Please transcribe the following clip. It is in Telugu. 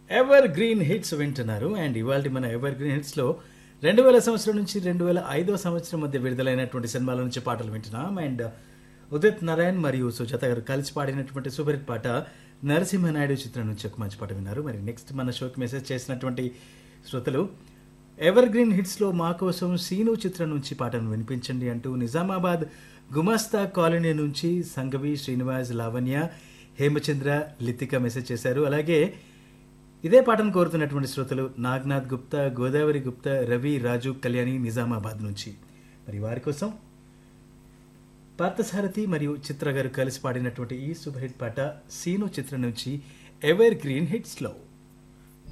ఎవర్ గ్రీన్ హిట్స్ వింటున్నారు అండ్ ఇవాళ మన ఎవర్ గ్రీన్ హిట్స్లో రెండు వేల సంవత్సరం నుంచి రెండు వేల ఐదో సంవత్సరం మధ్య విడుదలైనటువంటి సినిమాల నుంచి పాటలు వింటున్నాం అండ్ ఉదిత్ నారాయణ్ మరియు సుజాత గారు కలిసి పాడినటువంటి సూపర్ హిట్ పాట నరసింహనాయుడు చిత్రం నుంచి ఒక మంచి పాట విన్నారు మరి నెక్స్ట్ మన షోకి మెసేజ్ చేసినటువంటి శ్రోతలు ఎవర్ గ్రీన్ హిట్స్లో మా కోసం సీను చిత్రం నుంచి పాటను వినిపించండి అంటూ నిజామాబాద్ గుమాస్తా కాలనీ నుంచి సంగవి శ్రీనివాస్ లావణ్య హేమచంద్ర లితిక మెసేజ్ చేశారు అలాగే ఇదే పాటను కోరుతున్నటువంటి శ్రోతలు నాగ్నాథ్ గుప్తా గోదావరి గుప్తా రవి రాజు కళ్యాణి నిజామాబాద్ నుంచి మరి వారి కోసం పార్థసారథి మరియు చిత్ర గారు కలిసి పాడినటువంటి ఈ సూపర్ హిట్ పాట సీను చిత్రం నుంచి ఎవర్ గ్రీన్ హిట్స్లో